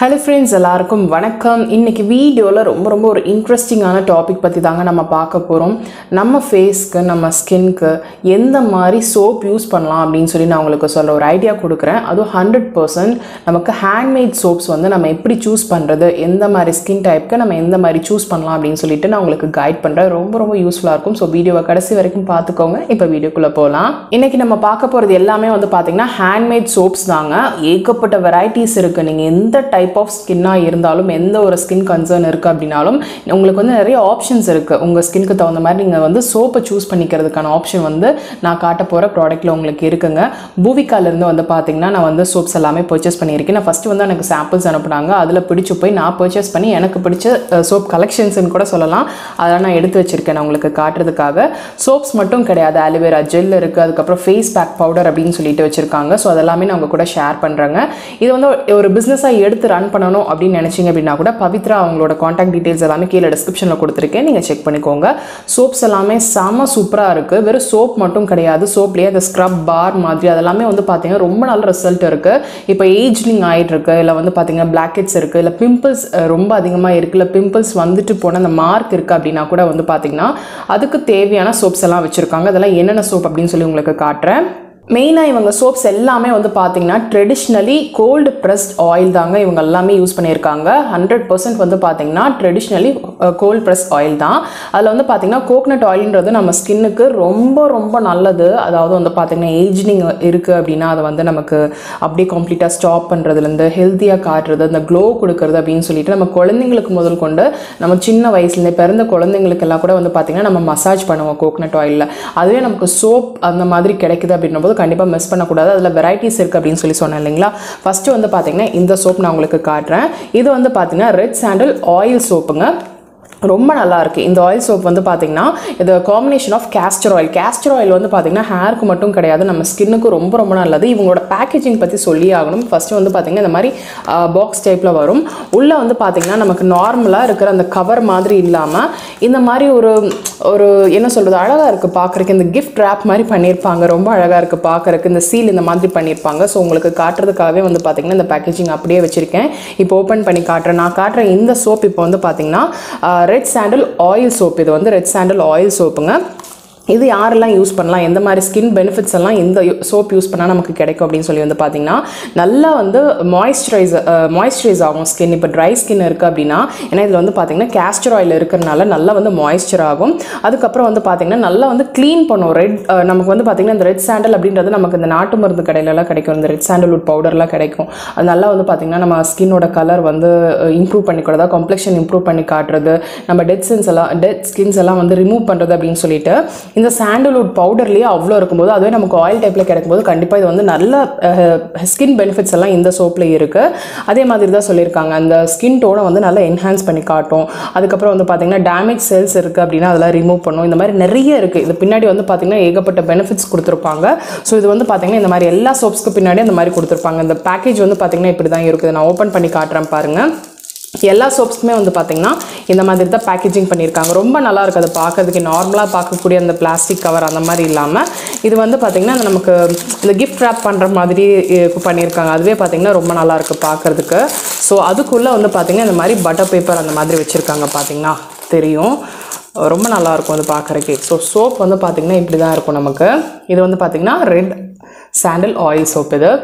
hello friends எல்லாருக்கும் வணக்கம் இன்னைக்கு வீடியோவில் ரொம்ப ரொம்ப ஒரு இன்ட்ரெஸ்டிங்கான டாபிக் பற்றி தாங்க நம்ம பார்க்க போகிறோம் நம்ம ஃபேஸ்க்கு நம்ம ஸ்கின்க்கு எந்த மாதிரி சோப் யூஸ் பண்ணலாம் அப்படின்னு சொல்லி நான் உங்களுக்கு சொல்ல ஒரு ஐடியா கொடுக்குறேன் அதுவும் ஹண்ட்ரட் பர்சன்ட் நமக்கு ஹேண்ட்மேட் சோப்ஸ் வந்து நம்ம எப்படி சூஸ் பண்ணுறது எந்த மாதிரி ஸ்கின் டைப்க்கு நம்ம எந்த மாதிரி சூஸ் பண்ணலாம் அப்படின்னு சொல்லிட்டு நான் உங்களுக்கு கைட் பண்ணுறேன் ரொம்ப ரொம்ப யூஸ்ஃபுல்லாக இருக்கும் ஸோ வீடியோவை கடைசி வரைக்கும் பார்த்துக்கோங்க இப்போ வீடியோக்குள்ளே போகலாம் இன்னைக்கு நம்ம பார்க்க போகிறது எல்லாமே வந்து பார்த்தீங்கன்னா ஹேண்ட்மேட் சோப்ஸ் தாங்க ஏகப்பட்ட வெரைட்டிஸ் இருக்குது நீங்கள் எந்த டைப் ஆஃப் ஸ்கின்னாக இருந்தாலும் எந்த ஒரு ஸ்கின் கன்சர்ன் இருக்குது அப்படின்னாலும் உங்களுக்கு வந்து நிறைய ஆப்ஷன்ஸ் இருக்குது உங்கள் ஸ்கின்க்கு தகுந்த மாதிரி நீங்கள் வந்து சோப்பை சூஸ் பண்ணிக்கிறதுக்கான ஆப்ஷன் வந்து நான் காட்ட போகிற ப்ராடக்ட்டில் உங்களுக்கு இருக்குங்க பூவிகாலேருந்து வந்து பார்த்தீங்கன்னா நான் வந்து சோப்ஸ் எல்லாமே பர்ச்சேஸ் பண்ணியிருக்கேன் நான் ஃபஸ்ட்டு வந்து எனக்கு சாம்பிள்ஸ் அனுப்புனாங்க அதில் பிடிச்சு போய் நான் பர்ச்சேஸ் பண்ணி எனக்கு பிடிச்ச சோப் கலெக்ஷன்ஸ்னு கூட சொல்லலாம் அதெல்லாம் நான் எடுத்து வச்சிருக்கேன் நான் உங்களுக்கு காட்டுறதுக்காக சோப்ஸ் மட்டும் கிடையாது அலிவேரா ஜெல் இருக்குது அதுக்கப்புறம் ஃபேஸ் பேக் பவுடர் அப்படின்னு சொல்லிட்டு வச்சுருக்காங்க ஸோ அதெல்லாமே நான் உங்க கூட ஷேர் பண்ணுறேங்க இது வந்து ஒரு பிஸ்னஸாக எடுத்து ரன் பண்ணணும் அப்படின்னு நினச்சிங்க அப்படின்னா கூட பவித்ரா அவங்களோட காண்டாக்ட் டீட்டெயில்ஸ் எல்லாமே கீழே டிஸ்கிரிப்ஷனில் கொடுத்துருக்கேன் நீங்கள் செக் பண்ணிக்கோங்க சோப்ஸ் எல்லாமே செம சூப்பராக இருக்குது வெறும் சோப் மட்டும் கிடையாது சோப்லேயே அந்த ஸ்க்ரப் பார் மாதிரி அதெல்லாமே வந்து பார்த்தீங்கன்னா ரொம்ப நல்ல ரிசல்ட் இருக்குது இப்போ ஏஜ்லிங் ஆகிட்டு இருக்கு இல்லை வந்து பார்த்தீங்கன்னா பிளாக்கெட்ஸ் இருக்குது இல்லை பிம்பிள்ஸ் ரொம்ப அதிகமாக இருக்குது இல்லை பிம்பிள்ஸ் வந்துட்டு போன அந்த மார்க் இருக்குது அப்படின்னா கூட வந்து பார்த்தீங்கன்னா அதுக்கு தேவையான சோப்ஸ் எல்லாம் வச்சுருக்காங்க அதெல்லாம் என்னென்ன சோப் அப்படின்னு சொல்லி உங்களுக்கு காட்டுறேன் மெயினாக இவங்க சோப்ஸ் எல்லாமே வந்து பார்த்தீங்கன்னா ட்ரெடிஷ்னலி கோல்டு ப்ரெஸ்ட் ஆயில் தாங்க இவங்க எல்லாமே யூஸ் பண்ணியிருக்காங்க ஹண்ட்ரட் பர்சன்ட் வந்து பார்த்தீங்கன்னா ட்ரெடிஷ்னலி கோல்ட் ப்ரெஸ் ஆயில் தான் அதில் வந்து பார்த்தீங்கன்னா கோகனட் ஆயில்ன்றது நம்ம ஸ்கின்னுக்கு ரொம்ப ரொம்ப நல்லது அதாவது வந்து பார்த்தீங்கன்னா ஏஜ்னிங் இருக்குது அப்படின்னா அதை வந்து நமக்கு அப்படியே கம்ப்ளீட்டாக ஸ்டாப் பண்ணுறதுலேருந்து ஹெல்த்தியாக காட்டுறது அந்த க்ளோ கொடுக்கறது அப்படின்னு சொல்லிட்டு நம்ம குழந்தைங்களுக்கு முதல் கொண்டு நம்ம சின்ன வயசுலேருந்து பிறந்த குழந்தைங்களுக்கெல்லாம் கூட வந்து பார்த்தீங்கன்னா நம்ம மசாஜ் பண்ணுவோம் கோகனட் ஆயிலில் அதுவே நமக்கு சோப் அந்த மாதிரி கிடைக்குது அப்படின்னும் போது கண்டிப்பாக மிஸ் பண்ணக்கூடாது அதில் வெரைட்டிஸ் இருக்குது அப்படின்னு சொல்லி சொன்னேன் இல்லைங்களா ஃபஸ்ட்டு வந்து பார்த்தீங்கன்னா இந்த சோப் நான் உங்களுக்கு காட்டுறேன் இது வந்து பார்த்தீங்கன்னா ரெட் சாண்டல் ஆயில் சோப்புங்க ரொம்ப நல்லா இருக்குது இந்த ஆயில் சோப் வந்து பார்த்தீங்கன்னா இது combination of castor oil castor oil வந்து பார்த்தீங்கன்னா ஹேருக்கு மட்டும் கிடையாது நம்ம ஸ்கின்னுக்கு ரொம்ப ரொம்ப நல்லது இவங்களோட பேக்கேஜிங் பற்றி சொல்லி ஆகணும் ஃபஸ்ட்டு வந்து பார்த்தீங்கன்னா இந்த மாதிரி பாக்ஸ் டைப்பில் வரும் உள்ளே வந்து பார்த்தீங்கன்னா நமக்கு நார்மலாக இருக்கிற அந்த கவர் மாதிரி இல்லாமல் இந்த மாதிரி ஒரு ஒரு என்ன சொல்கிறது அழகாக இருக்குது பார்க்குறக்கு இந்த கிஃப்ட் ரேப் மாதிரி பண்ணியிருப்பாங்க ரொம்ப அழகாக இருக்குது பார்க்குறக்கு இந்த சீல் இந்த மாதிரி பண்ணியிருப்பாங்க ஸோ உங்களுக்கு காட்டுறதுக்காகவே வந்து பார்த்தீங்கன்னா இந்த பேக்கேஜிங் அப்படியே வச்சுருக்கேன் இப்போ ஓப்பன் பண்ணி காட்டுறேன் நான் காட்டுற இந்த சோப் இப்போ வந்து பார்த்தீங்கன்னா ரெட் சாண்டல் ஆயில் சோப் இது வந்து ரெட் சாண்டல் ஆயில் சோப்புங்க இது யாரெல்லாம் யூஸ் பண்ணலாம் எந்த மாதிரி ஸ்கின் பெனிஃபிட்ஸ் எல்லாம் இந்த சோப் யூஸ் பண்ணால் நமக்கு கிடைக்கும் அப்படின்னு சொல்லி வந்து பார்த்தீங்கன்னா நல்லா வந்து மாய்ஸ்சரைஸ் மாய்ஸ்சரைஸ் ஆகும் ஸ்கின் இப்போ ட்ரை ஸ்கின் இருக்குது அப்படின்னா ஏன்னா இதில் வந்து பார்த்தீங்கன்னா கேஸ்டர் ஆயில் இருக்கிறனால நல்லா வந்து மாய்ஸ்சர் ஆகும் அதுக்கப்புறம் வந்து பார்த்தீங்கன்னா நல்லா வந்து க்ளீன் பண்ணும் ரெட் நமக்கு வந்து பார்த்தீங்கன்னா இந்த ரெட் சாண்டல் அப்படின்றது நமக்கு இந்த நாட்டு மருந்து கடையிலலாம் கிடைக்கும் இந்த ரெட் சாண்டல்வுட் பவுடர்லாம் கிடைக்கும் அது நல்லா வந்து பார்த்தீங்கன்னா நம்ம ஸ்கின்னோட கலர் வந்து இம்ப்ரூவ் பண்ணிக்கூடாதா காம்ப்ளெக்ஷன் இம்ப்ரூவ் பண்ணி காட்டுறது நம்ம டெட் ஸ்கின்ஸ் எல்லாம் டெட் ஸ்கின்ஸ் எல்லாம் வந்து ரிமூவ் பண்ணுறது அப்படின்னு சொல்லிட்டு இந்த சாண்டல்வுட் பவுடர்லேயே அவ்வளோ இருக்கும்போது அதுவே நமக்கு ஆயில் டைப்பில் கிடைக்கும்போது கண்டிப்பாக இது வந்து நல்ல ஸ்கின் பெனிஃபிட்ஸ் எல்லாம் இந்த சோப்பில் இருக்குது அதே மாதிரி தான் சொல்லியிருக்காங்க அந்த ஸ்கின் டோனை வந்து நல்லா என்ஹான்ஸ் பண்ணி காட்டும் அதுக்கப்புறம் வந்து பார்த்திங்கன்னா டேமேஜ் செல்ஸ் இருக்குது அப்படின்னா அதெல்லாம் ரிமூவ் பண்ணும் இந்த மாதிரி நிறைய இருக்குது இது பின்னாடி வந்து பார்த்திங்கன்னா ஏகப்பட்ட பெனிஃபிட்ஸ் கொடுத்துருப்பாங்க ஸோ இது வந்து பார்த்திங்கன்னா இந்த மாதிரி எல்லா சோப்ஸ்க்கு பின்னாடி அந்த மாதிரி கொடுத்துருப்பாங்க இந்த பேக்கேஜ் வந்து பார்த்திங்கன்னா இப்படி தான் இருக்குது நான் ஓப்பன் பண்ணி காட்டுறேன் பாருங்கள் எல்லா சோப்ஸுமே வந்து பார்த்திங்கன்னா இந்த மாதிரி தான் பேக்கேஜிங் பண்ணியிருக்காங்க ரொம்ப நல்லா இருக்குது அதை பார்க்கறதுக்கு நார்மலாக பார்க்கக்கூடிய அந்த பிளாஸ்டிக் கவர் அந்த மாதிரி இல்லாமல் இது வந்து பார்த்திங்கன்னா நமக்கு இந்த கிஃப்ட் ரேப் பண்ணுற மாதிரி பண்ணியிருக்காங்க அதுவே பார்த்திங்கன்னா ரொம்ப நல்லா இருக்குது பார்க்குறதுக்கு ஸோ அதுக்குள்ளே வந்து பார்த்திங்கன்னா இந்த மாதிரி பட்டர் பேப்பர் அந்த மாதிரி வச்சுருக்காங்க பார்த்திங்கன்னா தெரியும் ரொம்ப நல்லாயிருக்கும் அது பார்க்குறக்கே ஸோ சோப் வந்து பார்த்திங்கன்னா இப்படி தான் இருக்கும் நமக்கு இது வந்து பார்த்திங்கன்னா ரெட் சாண்டல் ஆயில் சோப் இது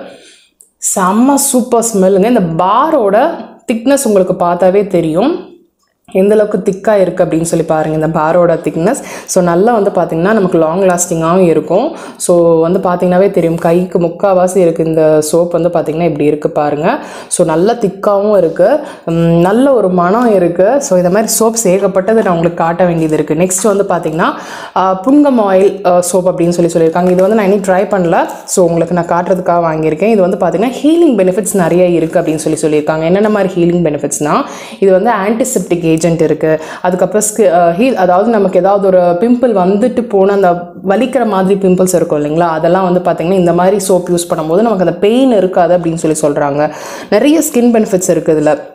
செம்ம சூப்பர் ஸ்மெல்லுங்க இந்த பாரோட திக்னஸ் உங்களுக்கு பார்த்தாவே தெரியும் எந்த அளவுக்கு திக்காக இருக்குது அப்படின்னு சொல்லி பாருங்கள் இந்த பாரோட திக்னஸ் ஸோ நல்லா வந்து பார்த்திங்கன்னா நமக்கு லாங் லாஸ்டிங்காகவும் இருக்கும் ஸோ வந்து பார்த்திங்கனாவே தெரியும் கைக்கு முக்கால்வாசி இருக்குது இந்த சோப் வந்து பார்த்திங்கன்னா இப்படி இருக்குது பாருங்கள் ஸோ நல்ல திக்காகவும் இருக்குது நல்ல ஒரு மனம் இருக்குது ஸோ இந்த மாதிரி சோப்ஸ் ஏகப்பட்டது நான் உங்களுக்கு காட்ட வேண்டியது இருக்குது நெக்ஸ்ட் வந்து பார்த்திங்கன்னா புங்கம் ஆயில் சோப் அப்படின்னு சொல்லி சொல்லியிருக்காங்க இது வந்து நான் இன்னும் ட்ரை பண்ணல ஸோ உங்களுக்கு நான் காட்டுறதுக்காக வாங்கியிருக்கேன் இது வந்து பார்த்திங்கன்னா ஹீலிங் பெனிஃபிட்ஸ் நிறைய இருக்குது அப்படின்னு சொல்லி சொல்லியிருக்காங்க என்னென்ன மாதிரி ஹீலிங் பெனிஃபிட்ஸ்னால் இது வந்து ஆன்டிசெப்டிக் ஏஜென்ட் இருக்குது அதுக்கப்புறம் ஸ்கி ஹீல் அதாவது நமக்கு ஏதாவது ஒரு பிம்பிள் வந்துட்டு போன அந்த வலிக்கிற மாதிரி பிம்பிள்ஸ் இருக்கும் இல்லைங்களா அதெல்லாம் வந்து பார்த்திங்கன்னா இந்த மாதிரி சோப் யூஸ் பண்ணும்போது நமக்கு அந்த பெயின் இருக்காது அப்படின்னு சொல்லி சொல்கிறாங்க நிறைய ஸ்கின் பெனிஃபிட்ஸ் இருக்குது இதில்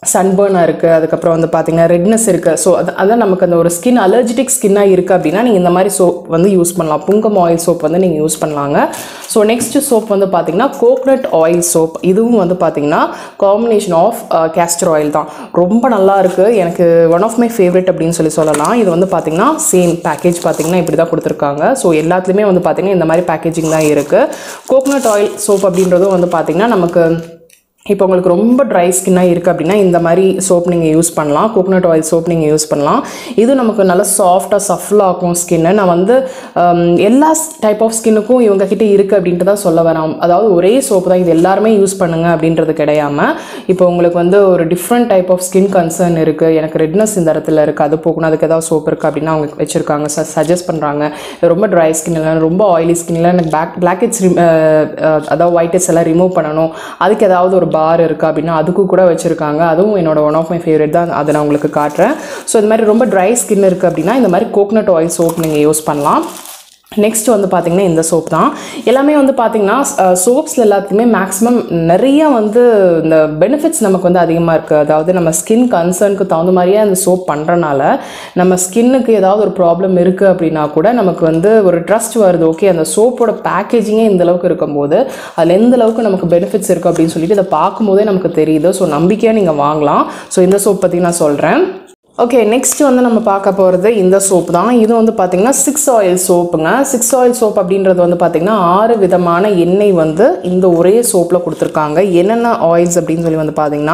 சன்பர்னாக இருக்குது அதுக்கப்புறம் வந்து பார்த்தீங்கன்னா ரெட்னஸ் இருக்குது ஸோ அது அதான் நமக்கு அந்த ஒரு ஸ்கின் அலர்ஜிட்டிக் ஸ்கின்னாக இருக்குது அப்படின்னா நீங்கள் இந்த மாதிரி சோப் வந்து யூஸ் பண்ணலாம் புங்கம் ஆயில் சோப் வந்து நீங்கள் யூஸ் பண்ணலாங்க ஸோ நெக்ஸ்ட் சோப் வந்து பார்த்தீங்கன்னா கோக்னட் ஆயில் சோப் இதுவும் வந்து பார்த்தீங்கன்னா காம்பினேஷன் ஆஃப் கேஸ்டர் ஆயில் தான் ரொம்ப நல்லா இருக்குது எனக்கு ஒன் ஆஃப் மை ஃபேவரட் அப்படின்னு சொல்லி சொல்லலாம் இது வந்து பார்த்தீங்கன்னா சேம் பேக்கேஜ் பார்த்தீங்கன்னா இப்படி தான் கொடுத்துருக்காங்க ஸோ எல்லாத்துலேயுமே வந்து பார்த்தீங்கன்னா இந்த மாதிரி பேக்கேஜிங் தான் இருக்குது கோக்னட் ஆயில் சோப் அப்படின்றதும் வந்து பார்த்தீங்கன்னா நமக்கு இப்போ உங்களுக்கு ரொம்ப ட்ரை ஸ்கின்னாக இருக்குது அப்படின்னா இந்த மாதிரி சோப் நீங்கள் யூஸ் பண்ணலாம் கோகனட் ஆயில் சோப் நீங்கள் யூஸ் பண்ணலாம் இது நமக்கு நல்லா சாஃப்டாக சஃபில் ஆக்கும் ஸ்கின்னு நான் வந்து ஹம், எல்லா டைப் ஆஃப் ஸ்கின்னுக்கும் இவங்க கிட்ட இருக்குது அப்படின்ட்டு தான் சொல்ல வரேன் அதாவது ஒரே சோப்பு தான் இது எல்லாருமே யூஸ் பண்ணுங்க அப்படின்றது கிடையாம இப்போ உங்களுக்கு வந்து ஒரு different type of skin concern இருக்குது எனக்கு ரெட்னஸ் இந்த இடத்துல இருக்குது அது போகணும் அதுக்கு ஏதாவது சோப் இருக்குது அப்படின்னு அவங்க வச்சுருக்காங்க ச சஜஸ்ட் பண்ணுறாங்க ரொம்ப ட்ரை ஸ்கின் இல்லை ரொம்ப ஆயிலி ஸ்கின் இல்லை எனக்கு பேக் பிளாக் ஹெட்ஸ் அதாவது ஒயிட் ஹெட்ஸ் எல்லாம் ரிமூவ் பண்ணணும் அதுக்கு ஏதாவது ஒரு பார் இருக்குது அப்படின்னா அதுக்கு கூட வச்சுருக்காங்க அதுவும் என்னோட ஒன் ஆஃப் மை ஃபேவரட் தான் அதை நான் உங்களுக்கு காட்டுறேன் ஸோ இந்த மாதிரி ரொம்ப ட்ரை ஸ்கின் இருக்குது அப்படின்னா இந்த மாதிரி கோகனட் ஆயில் சோப் நீங்கள் யூஸ் பண்ணலாம் நெக்ஸ்ட் வந்து பார்த்தீங்கன்னா இந்த சோப் தான் எல்லாமே வந்து பார்த்தீங்கன்னா சோப்ஸில் எல்லாத்துக்குமே மேக்ஸிமம் நிறைய வந்து இந்த பெனிஃபிட்ஸ் நமக்கு வந்து அதிகமாக இருக்குது அதாவது நம்ம ஸ்கின் கன்சர்னுக்கு தகுந்த மாதிரியே அந்த சோப் பண்ணுறனால நம்ம ஸ்கின்னுக்கு ஏதாவது ஒரு ப்ராப்ளம் இருக்குது அப்படின்னா கூட நமக்கு வந்து ஒரு ட்ரஸ்ட் வருது ஓகே அந்த சோப்போட பேக்கேஜிங்கே இந்த அளவுக்கு இருக்கும்போது அதில் எந்த அளவுக்கு நமக்கு பெனிஃபிட்ஸ் இருக்குது அப்படின்னு சொல்லிட்டு இதை பார்க்கும்போதே நமக்கு தெரியுது ஸோ நம்பிக்கையாக நீங்கள் வாங்கலாம் ஸோ இந்த சோப் பற்றி நான் சொல்கிறேன் ஓகே நெக்ஸ்ட் வந்து நம்ம பார்க்க போகிறது இந்த சோப் தான் இது வந்து பார்த்திங்கன்னா சிக்ஸ் ஆயில் சோப்புங்க சிக்ஸ் ஆயில் சோப் அப்படின்றது வந்து பார்த்திங்கன்னா ஆறு விதமான எண்ணெய் வந்து இந்த ஒரே சோப்பில் கொடுத்துருக்காங்க என்னென்ன ஆயில்ஸ் அப்படின்னு சொல்லி வந்து பார்த்திங்கன்னா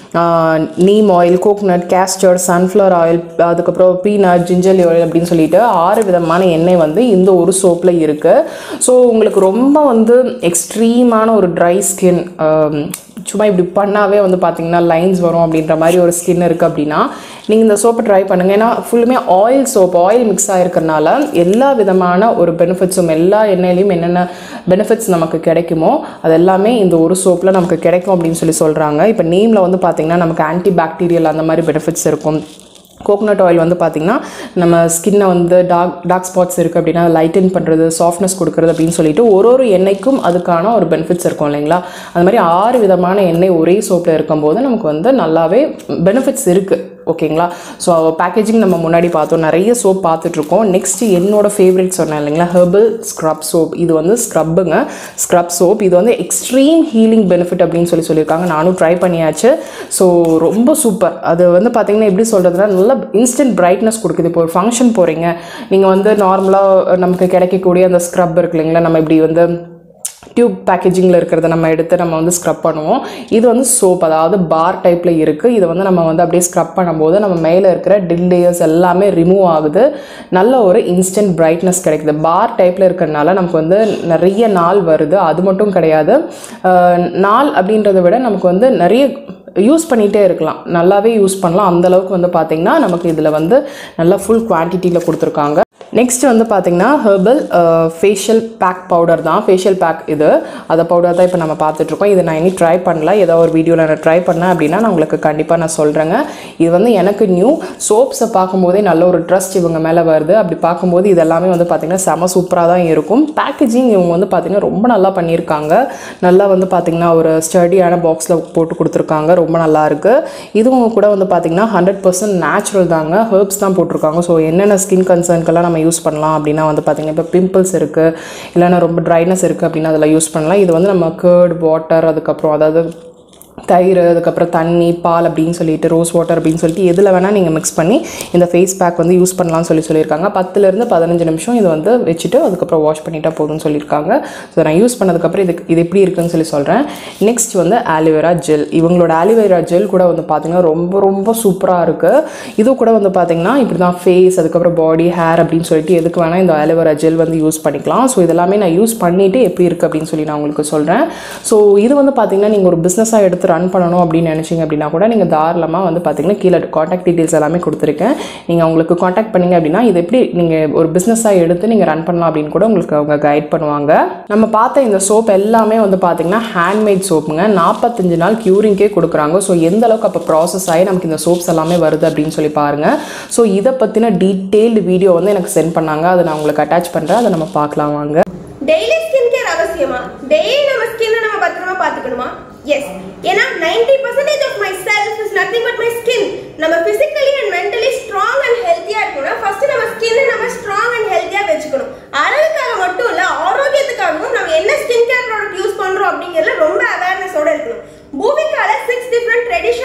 neem oil coconut castor sunflower oil அதுக்கப்புறம் பீனட் ஜிஞ்சர் ஆயில் அப்படின்னு சொல்லிட்டு ஆறு விதமான எண்ணெய் வந்து இந்த ஒரு சோப்பில் இருக்குது ஸோ உங்களுக்கு ரொம்ப வந்து எக்ஸ்ட்ரீமான ஒரு ட்ரை ஸ்கின் சும்மா இப்படி பண்ணாவே வந்து பார்த்தீங்கன்னா லைன்ஸ் வரும் அப்படின்ற மாதிரி ஒரு ஸ்கின் இருக்குது அப்படின்னா நீங்கள் இந்த சோப்பை ட்ரை பண்ணுங்கள் ஏன்னா ஃபுல்லுமே ஆயில் சோப் ஆயில் மிக்ஸ் ஆகிருக்கறனால எல்லா விதமான ஒரு பெனிஃபிட்ஸும் எல்லா எண்ணெயிலையும் என்னென்ன பெனிஃபிட்ஸ் நமக்கு கிடைக்குமோ அது எல்லாமே இந்த ஒரு சோப்பில் நமக்கு கிடைக்கும் அப்படின்னு சொல்லி சொல்கிறாங்க இப்போ நேமில் வந்து பார்த்திங்கன்னா நமக்கு ஆன்டி பாக்டீரியல் அந்த மாதிரி பெனிஃபிட்ஸ் இருக்கும் கோகனட் ஆயில் வந்து பார்த்திங்கன்னா நம்ம ஸ்கின்னை வந்து டார்க் டார்க் ஸ்பாட்ஸ் இருக்குது அப்படின்னா லைட்டன் பண்ணுறது சாஃப்ட்னஸ் கொடுக்குறது அப்படின்னு சொல்லிட்டு ஒரு ஒரு எண்ணெய்க்கும் அதுக்கான ஒரு பெனிஃபிட்ஸ் இருக்கும் இல்லைங்களா அந்த மாதிரி ஆறு விதமான எண்ணெய் ஒரே சோப்பில் இருக்கும்போது நமக்கு வந்து நல்லாவே பெனிஃபிட்ஸ் இருக்குது ஓகேங்களா ஸோ பேக்கேஜிங் நம்ம முன்னாடி பார்த்தோம் நிறைய சோப் பார்த்துட்ருக்கோம் நெக்ஸ்ட் என்னோட ஃபேவரட் சொன்னேன் இல்லைங்களா ஹெர்பல் ஸ்க்ரப் சோப் இது வந்து ஸ்க்ரப்புங்க ஸ்க்ரப் சோப் இது வந்து எக்ஸ்ட்ரீம் ஹீலிங் பெனிஃபிட் அப்படின்னு சொல்லி சொல்லியிருக்காங்க நானும் ட்ரை பண்ணியாச்சு ஸோ ரொம்ப சூப்பர் அது வந்து பார்த்தீங்கன்னா எப்படி சொல்கிறதுனா நல்ல இன்ஸ்டன்ட் பிரைட்னஸ் கொடுக்குது இப்போ ஒரு ஃபங்க்ஷன் போகிறீங்க நீங்கள் வந்து நார்மலாக நமக்கு கிடைக்கக்கூடிய அந்த ஸ்க்ரப் இருக்கு இல்லைங்களா நம்ம இப்படி வந்து டியூப் பேக்கேஜிங்கில் இருக்கிறத நம்ம எடுத்து நம்ம வந்து ஸ்க்ரப் பண்ணுவோம் இது வந்து சோப் அதாவது பார் டைப்பில் இருக்குது இதை வந்து நம்ம வந்து அப்படியே ஸ்க்ரப் பண்ணும்போது நம்ம மேலே இருக்கிற டில் லேயர்ஸ் எல்லாமே ரிமூவ் ஆகுது நல்ல ஒரு இன்ஸ்டன்ட் பிரைட்னஸ் கிடைக்குது பார் டைப்பில் இருக்கிறனால நமக்கு வந்து நிறைய நாள் வருது அது மட்டும் கிடையாது அஹ், நாள் அப்படின்றத விட நமக்கு வந்து நிறைய யூஸ் பண்ணிகிட்டே இருக்கலாம் நல்லாவே யூஸ் பண்ணலாம் அந்த அளவுக்கு வந்து பார்த்திங்கன்னா நமக்கு இதில் வந்து நல்லா ஃபுல் குவான்டிட்டியில் கொடுத்துருக்காங்க நெக்ஸ்ட் வந்து பார்த்திங்கன்னா ஹெர்பல் ஃபேஷியல் பேக் பவுடர் தான் ஃபேஷியல் பேக் இது அதை பவுடர் தான் இப்போ நம்ம பார்த்துட்ருக்கோம் இதை நான் இனி ட்ரை பண்ணல ஏதோ ஒரு வீடியோவில் நான் ட்ரை பண்ணேன் அப்படின்னா நான் உங்களுக்கு கண்டிப்பாக நான் சொல்கிறேங்க இது வந்து எனக்கு நியூ சோப்ஸை பார்க்கும்போதே நல்ல ஒரு ட்ரஸ்ட் இவங்க மேலே வருது அப்படி பார்க்கும்போது இது எல்லாமே வந்து பார்த்திங்கன்னா செம சூப்பராக தான் இருக்கும் பேக்கேஜிங் இவங்க வந்து பார்த்திங்கன்னா ரொம்ப நல்லா பண்ணியிருக்காங்க நல்லா வந்து பார்த்திங்கன்னா ஒரு ஸ்டடியான பாக்ஸில் போட்டு கொடுத்துருக்காங்க ரொம்ப நல்லா இருக்கு இதுவும் கூட வந்து பார்த்திங்கன்னா ஹண்ட்ரட் பர்சன்ட் நேச்சுரல் தாங்க ஹெர்ப்ஸ் தான் போட்டிருக்காங்க ஸோ என்னென்ன ஸ்கின் கன்சர்னுக்கெல்லாம் நம்ம யூஸ் பண்ணலாம் அப்படின்னா வந்து பார்த்திங்கன்னா இப்போ பிம்பிள்ஸ் இருக்குது இல்லைன்னா ரொம்ப ட்ரைனஸ் இருக்குது அப்படின்னா அதில் யூஸ் பண்ணலாம் இது வந்து நம்ம கேர்ட் வாட்டர் அதுக்கப்புறம் அதாவது தயிர் அதுக்கப்புறம் தண்ணி பால் அப்படின்னு சொல்லிட்டு ரோஸ் வாட்டர் அப்படின்னு சொல்லிட்டு எதில் வேணால் நீங்கள் மிக்ஸ் பண்ணி இந்த ஃபேஸ் பேக் வந்து யூஸ் பண்ணலாம்னு சொல்லி சொல்லியிருக்காங்க பத்துலேருந்து பதினஞ்சு நிமிஷம் இது வந்து வச்சுட்டு அதுக்கப்புறம் வாஷ் பண்ணிட்டா போதும்னு சொல்லியிருக்காங்க ஸோ நான் யூஸ் பண்ணதுக்கப்புறம் இது இது எப்படி இருக்குன்னு சொல்லி சொல்கிறேன் நெக்ஸ்ட் வந்து ஆலிவேரா ஜெல் இவங்களோட ஆலிவேரா ஜெல் கூட வந்து பார்த்திங்கன்னா ரொம்ப ரொம்ப சூப்பராக இருக்குது இது கூட வந்து பார்த்திங்கன்னா இப்படி தான் ஃபேஸ் அதுக்கப்புறம் பாடி ஹேர் அப்படின்னு சொல்லிட்டு எதுக்கு வேணால் இந்த ஆலிவேரா ஜெல் வந்து யூஸ் பண்ணிக்கலாம் ஸோ இதெல்லாமே நான் யூஸ் பண்ணிவிட்டு எப்படி இருக்குது அப்படின்னு சொல்லி நான் உங்களுக்கு சொல்கிறேன் ஸோ இது வந்து பார்த்திங்கன்னா நீங்கள் ஒரு பிஸ்னஸாக எடுத்து ரன் பண்ணணும் அப்படின்னு நினச்சிங்க அப்படின்னா கூட நீங்கள் தாராளமாக வந்து பார்த்திங்கன்னா கீழே காண்டாக்ட் டீட்டெயில்ஸ் எல்லாமே கொடுத்துருக்கேன் நீங்கள் அவங்களுக்கு காண்டாக்ட் பண்ணீங்க அப்படின்னா இது எப்படி நீங்கள் ஒரு பிஸ்னஸாக எடுத்து நீங்கள் ரன் பண்ணலாம் அப்படின்னு கூட உங்களுக்கு அவங்க கைட் பண்ணுவாங்க நம்ம பார்த்த இந்த சோப் எல்லாமே வந்து பார்த்திங்கன்னா ஹேண்ட்மேட் சோப்புங்க நாற்பத்தஞ்சு நாள் க்யூரிங்கே கொடுக்குறாங்க ஸோ எந்த அளவுக்கு அப்போ ப்ராசஸ் ஆகி நமக்கு இந்த சோப்ஸ் எல்லாமே வருது அப்படின்னு சொல்லி பாருங்கள் ஸோ இதை பற்றின டீட்டெயில்டு வீடியோ வந்து எனக்கு சென்ட் பண்ணாங்க அதை நான் உங்களுக்கு அட்டாச் பண்ணுறேன் அதை நம்ம பார்க்கலாம் வாங்க டெய்லி ஸ்கின் கேர் அவசியமா டெய்லி நம்ம ஸ்கின்னை நம்ம பத்திரமா பார்த்துக்கணுமா எஸ் ஏன்னா ninety percentage of my self is nothing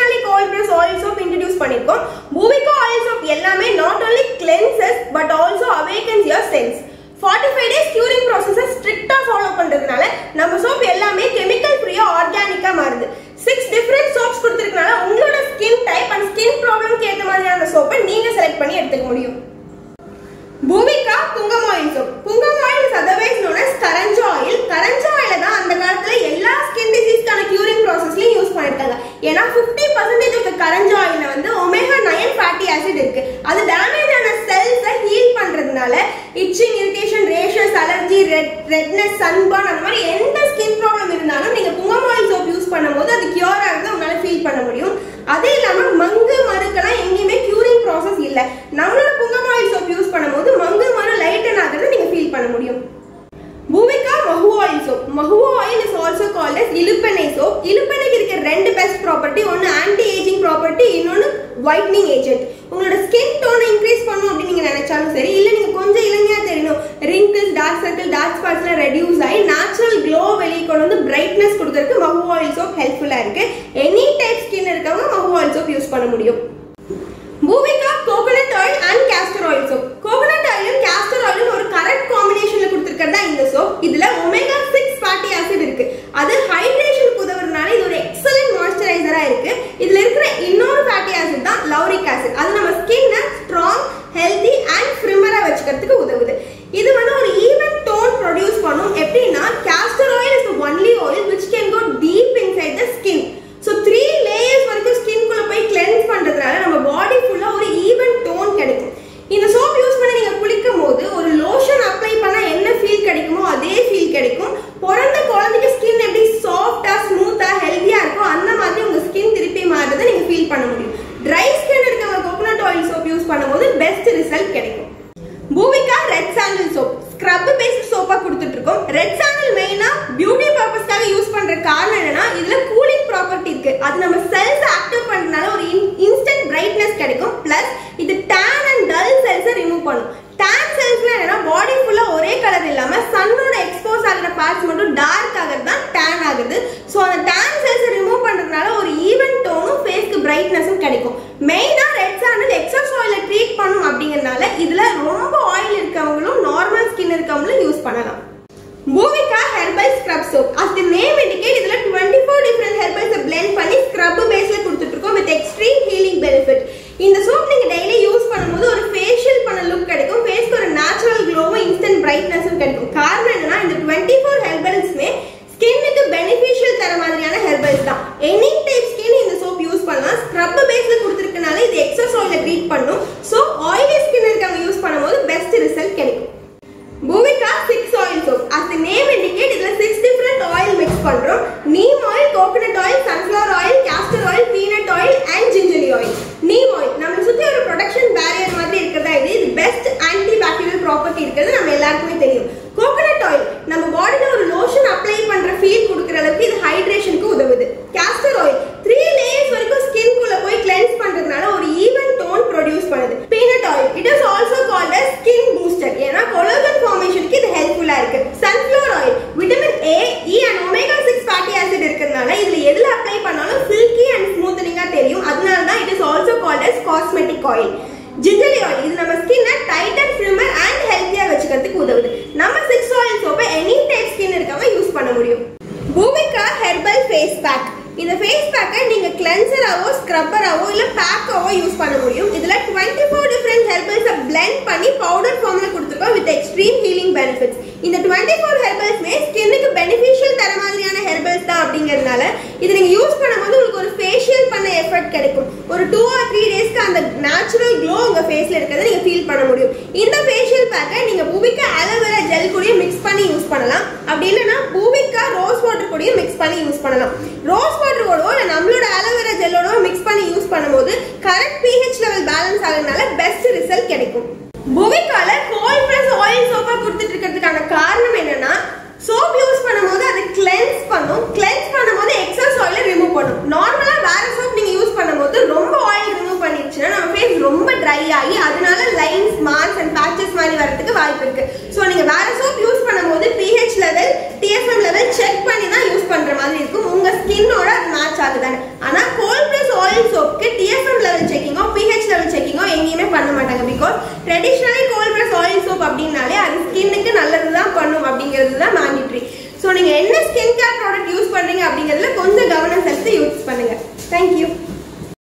only cold press oil soap introduce பண்ணிருக்கோம் பூவிகா ஆயில் சோப் எல்லாமே not only cleanses but also awakens your sense 45 days curing ப்ராசஸை ஸ்ட்ரிக்டா ஃபாலோ பண்றதுனால நம்ம சோப் எல்லாமே கெமிக்கல் ஃப்ரீயா ஆர்கானிக்கா மாறுது சிக்ஸ் டிஃபரெண்ட் சோப்ஸ் கொடுத்துருக்கனால உங்களோட ஸ்கின் டைப் அண்ட் ஸ்கின் ப்ராப்ளம்க்கு ஏற்ற மாதிரியான சோப்பை நீங்க செலக்ட் பண்ணி எடுத்துக்க முடியும் Bhoomika pungam oil soap pungam oil is otherwise known as karanja oil karanja ஆயில தான் அந்த காலத்துல எல்லா ஸ்கின் டிசீஸ்க்கான கியூரிங் ப்ராசஸ்லயும் யூஸ் பண்ணிருக்காங்க ஏன்னா 50% பர்சன்டேஜ் ஆஃப் கரஞ்சா ஆயில்ல வந்து ஒமேகா நயன் ஃபேட்டி ஆசிட் இருக்கு அது டேமேஜ் ஆன செல்ஸை ஹீல் பண்றதுனால itching irritation rashes allergy red redness sunburn அந்த மாதிரி எந்த ஸ்கின் ப்ராப்ளம் இருந்தாலும் நீங்க புங்கம் ஆயில் சோப் யூஸ் பண்ணும்போது அது கியூர் ஆகுது உங்களால ஃபீல் பண்ண முடியும் அது இல்லாம மங்கு மறுக்கெல்லாம் எங்கேயுமே கியூரிங் ப்ராசஸ் இல்ல நம்மளோட புங்கம் ஆயில் சோப் யூஸ் பண்ணும்போது மங்கு மறு லைட்டன் ஆகுறது நீங்க ஃபீல் பண்ண முடியும் Bhoomika mahua oil soap mahua oil is also called as iluppennai soap இலுப்பெண்ணைக்கு இருக்க ரெண்டு பெஸ்ட் ப்ராப்பர்ட்டி ஒன்று ஆன்டி ஏஜிங் ப்ராப்பர்ட்டி இன்னொன்று ஒயிட்னிங் ஏஜென்ட் உங்களோட ஸ்கின் டோனை இன்க்ரீஸ் பண்ணும் அப்படின்னு நீங்க நினைச்சாலும் சரி இல்லை நீங்க கொஞ்சம் இளமையா தெரியணும் ரிங்கிள்ஸ் டார்க் சர்க்கிள் டார்க் ஸ்பாட்ஸ்லாம் ரெடியூஸ் ஆகி நேச்சுரல் க்ளோ வெளியே கொண்டு வந்து பிரைட்னஸ் கொடுக்கறதுக்கு மஹு ஆயில் சோப் ஹெல்ப்ஃபுல்லா இருக்கு எனி டைப் ஸ்கின் இருக்கவங்க மஹு ஆயில் சோப் யூஸ் பண்ண முடியும் Bhoomika coconut oil and castor oil soap coconut ஆயிலும் கேஸ்டர் ஆயிலும் ஒரு கரெக்ட் காம்பினேஷன்ல கொடுத்துருக்கிறதா இந்த சோப் இதுல ஒமேகா சிக்ஸ் ஃபேட்டி ஆசிட் இருக்கு அது ஹைட்ரேஷனுக்கு உதவுறதுனால இது ஒரு எக்ஸலன்ட் மாய்ஸ்சரைசரா இருக்கு இதுல இருக்கிற இன்னொரு ஃபேட்டி ஆசிட் தான் லௌரிக் ஆசிட் அது நம்ம ஸ்கின்னை ஸ்ட்ராங் ஹெல்தி அண்ட் ஃப்ரிமரா வச்சுக்கிறதுக்கு உதவுது இது வந்து ஒரு ஈவன் டோன் ப்ரொடியூஸ் பண்ணும் எப்படின்னா castor oil is only oil which can go deep inside the skin so three layers வரைக்கும் ஸ்கின்குள்ள போய் கிளென்ஸ் பண்றதுனால நம்ம பாடி ஃபுல்லா ஒரு ஈவன் டோன் கிடைக்கும் இந்த சோப் யூஸ் பண்ணி நீங்க குளிக்கும் போது ஒரு லோஷன் அப்ளை பண்ணா என்ன ஃபீல் கிடைக்குமோ அதே ஃபீல் கிடைக்கும் பிறந்த குழந்தைக்கு ஸ்கின் எப்படி சாஃப்டா ஸ்மூத்தா ஹெல்த்தியா இருக்கும் அந்த மாதிரி உங்க ஸ்கின் திருப்பி மாறுறதை நீங்க ஃபீல் பண்ண முடியும் ட்ரை ஸ்கின் இருக்கவங்க கோகோனட் ஆயில் சோப் யூஸ் பண்ணும்போது பெஸ்ட் ரிசல்ட் கிடைக்கும் Poovika red sandal soap scrub paste சோப்பா கொடுத்துட்டு இருக்கோம் ரெட் சாண்டில் மெயினா பியூட்டி பர்பஸ்க்காக யூஸ் பண்ற காரணம் என்னன்னா இதுல கூலிங் ப்ராப்பர்ட்டி இருக்கு அது நம்ம செல்ஸ் ஆக்டிவ் பண்றதுனால ஒரு இன்ஸ்டன்ட் பிரைட்னஸ் கிடைக்கும் பிளஸ் இது டேன் அண்ட் டல் செல்ஸை ரிமூவ் பண்ணும் டேன் செல்ஸ்ல என்னன்னா பாடி ஃபுல்லா ஒரே கலர் இல்லாம சன்னோட எக்ஸ்போஸ் ஆகிற பார்ட்ஸ் மட்டும் டார்க் ஆகிறது தான் டேன் ஆகுது ஸோ அந்த டேன் செல்ஸை ரிமூவ் பண்றதுனால ஒரு ஈவன் டோனும் ஃபேஸ்க்கு பிரைட்னஸும் கிடைக்கும் மெயினா ரெட் சாண்டில் எக்ஸஸ் ஆயில ட்ரீட் பண்ணும் அப்படிங்கறதுனால இதுல ரொம்ப ஆயில் இருக்கவங்களும் நார்மல் ஸ்கின் இருக்கவங்களும் யூஸ் பண்ணலாம் Bhoomika herbal scrub soap as the name indicate இதுல 24 டிஃபரெண்ட் ஹெர்பல்ஸ் blend பண்ணி ஸ்க்ரப் பேஸ்ல கொடுத்துட்டு இருக்கோம் வித் எக்ஸ்ட்ரீம் ஹீலிங் பெனிஃபிட் இந்த சோப் நீங்க டெய்லி யூஸ் பண்ணும்போது ஒரு ஃபேஷியல் பண்ண லுக் கிடைக்கும் ஃபேஸ்க்கு ஒரு நேச்சுரல் க்ளோவும் இன்ஸ்டன்ட் பிரைட்னஸும் கிடைக்கும் காரணம் என்னன்னா இந்த 24 ஹெர்பல்ஸ்மே ஸ்கின்னுக்கு பெனிஃபிஷியல் தர மாதிரியான ஹெர்பல்ஸ் தான் எனி டைப் ஸ்கின் இந்த சோப் யூஸ் பண்ணலாம் ஸ்க்ரப் பேஸ்ல கொடுத்துருக்கனால இது எக்ஸஸ் ஆயில ட்ரீட் பண்ணும் ஸோ ஆயிலி ஸ்கின் இருக்கவங்க யூஸ் பண்ணும்போது பெஸ்ட் ரிசல்ட் கிடைக்கும் Bhoomika six oil soap as the name indicate இதுல சிக்ஸ் டிஃபரெண்ட் ஆயில் மிக்ஸ் பண்றோம் neem oil coconut oil sunflower oil castor oil peanut oil and gingelly oil neem oil நம்மளை சுத்தி ஒரு production barrier மாதிரி இருக்கிறதா இது இது பெஸ்ட் ஆன்டி பாக்டீரியல் ப்ராப்பர்ட்டி இருக்கிறது நம்ம எல்லாருக்குமே தெரியும் கோகனட் ஆயில் நம்ம பாடியில ஒரு லோஷன் அப்ளை பண்ற ஃபீல் கொடுக்குற அளவுக்கு இது ஹைட்ரேஷனுக்கு உதவுது கேஸ்டர் ஆயில் த்ரீ லேயர்ஸ் வரைக்கும் ஸ்கின்குள்ள போய் கிளென்ஸ் பண்றதுனால ஒரு ஈவன் டோன் ப்ரொடியூஸ் பண்ணுது peanut oil it is also called as skin booster ஏன்னா கொலோஜன் ஃபார்மேஷனுக்கு இது ஹெல்ப்ஃபுல்லா இருக்கு sunflower oil vitamin A E and omega six fatty acid இருக்கிறதுனால இதுல எதுல அப்ளை பண்ணாலும் சில்கி அண்ட் ஸ்மூத்தனிங்கா தெரியும் அதனால தான் it is also called as cosmetic oil gingelly oil இது நம்ம ஸ்கின்னை டைட் அண்ட் ஃபிரிமர் அண்ட் ஹெல்த்தியா வச்சுக்கிறதுக்கு உதவுது நம்ம சிக்ஸ் ஆயில் சோப்பை எனி டைப் ஸ்கின் இருக்கவங்க யூஸ் பண்ண முடியும் பூமிகா ஹெர்பல் ஃபேஸ் பேக் இந்த ஃபேஸ் பேக்கை நீங்க கிளென்சராவோ ஸ்க்ரப்பராவோ இல்ல பேக்காவோ யூஸ் பண்ண முடியும் இதுல 24 ஃபோர் டிஃபரெண்ட் ஹெர்பல்ஸை blend பண்ணி பவுடர் ஃபார்ம்ல கொடுத்துருக்கோம் வித் எக்ஸ்ட்ரீம் ஹீலிங் பெனிஃபிட்ஸ் இந்த 24 ஃபோர் ஹெர்பல்ஸ்மே ஸ்கின்னுக்கு பெனிஃபிஷியல் தர மாதிரியான ஹெர்பல்ஸ் தான் அப்படிங்கறதுனால இது நீங்க யூஸ் பண்ணும்போது உங்களுக்கு ஒரு ஃபேஷியல் பண்ண எஃபர்ட் கிடைக்கும் ஒரு டூ ஆர் த்ரீ டேஸ்க்கு அந்த நேச்சுரல் க்ளோ உங்க ஃபேஸ்ல இருக்கிறத நீங்க ஃபீல் பண்ண முடியும் இந்த ஃபேஷியல் பேக்கை நீங்க பூவிக்கா அலோவேரா ஜெல் கூடயும் மிக்ஸ் பண்ணி யூஸ் பண்ணலாம் அப்படி இல்லைன்னா பூவிக்கா ரோஸ் வாட்டர் கூடயும் மிக்ஸ் பண்ணி யூஸ் பண்ணலாம் ரோஸ் வாட்டரோடோ இல்லை நம்மளோட அலோவேரா ஜெல்லோட மிக்ஸ் பண்ணி யூஸ் பண்ணும்போது கரெக்ட் பிஹெச் லெவல் பேலன்ஸ் ஆகிறதுனால பெஸ்ட் ரிசல்ட் கிடைக்கும் பூவிக்கால கோல்ட் பிரஸ் ஆயில் சோப்பா கொடுத்துட்டு இருக்கிறதுக்கான காரணம் என்னன்னா சோப் யூஸ் பண்ணும்போது அது கிளென்ஸ் பண்ணும் கிளென்ஸ் பண்ணும்போது எக்ஸஸ் ஆயில ரிமூவ் பண்ணும் நார்மலா வேற சோப் நீங்க யூஸ் பண்ணும்போது ரொம்ப ஆயில் ரிமூவ் பண்ணிடுச்சுன்னா நம்ம ஃபேஸ் ரொம்ப ட்ரை ஆகி அதனால லைன்ஸ் மார்க்ஸ் அண்ட் பேச்சஸ் மாதிரி வரதுக்கு வாய்ப்பு இருக்கு ஸோ நீங்க வேற சோப் யூஸ் பண்ணும்போது pH level TFM level check பண்ணி தான் யூஸ் பண்ற மாதிரி இருக்கும் உங்க ஸ்கின்னோட அது மேட்ச் ஆகுதானே ஆனா because traditionally cold press oil soap அப்படின்னாலே அது ஸ்கின்னுக்கு நல்லது தான் பண்ணும் அப்படிங்கிறது தான் மேண்டிட்ரி ஸோ நீங்கள் என்ன ஸ்கின் கேர் ப்ராடக்ட் யூஸ் பண்ணுறீங்க அப்படிங்கிறதுல கொஞ்சம் கவனம் செலுத்தி யூஸ் பண்ணுங்கள் தேங்க்யூ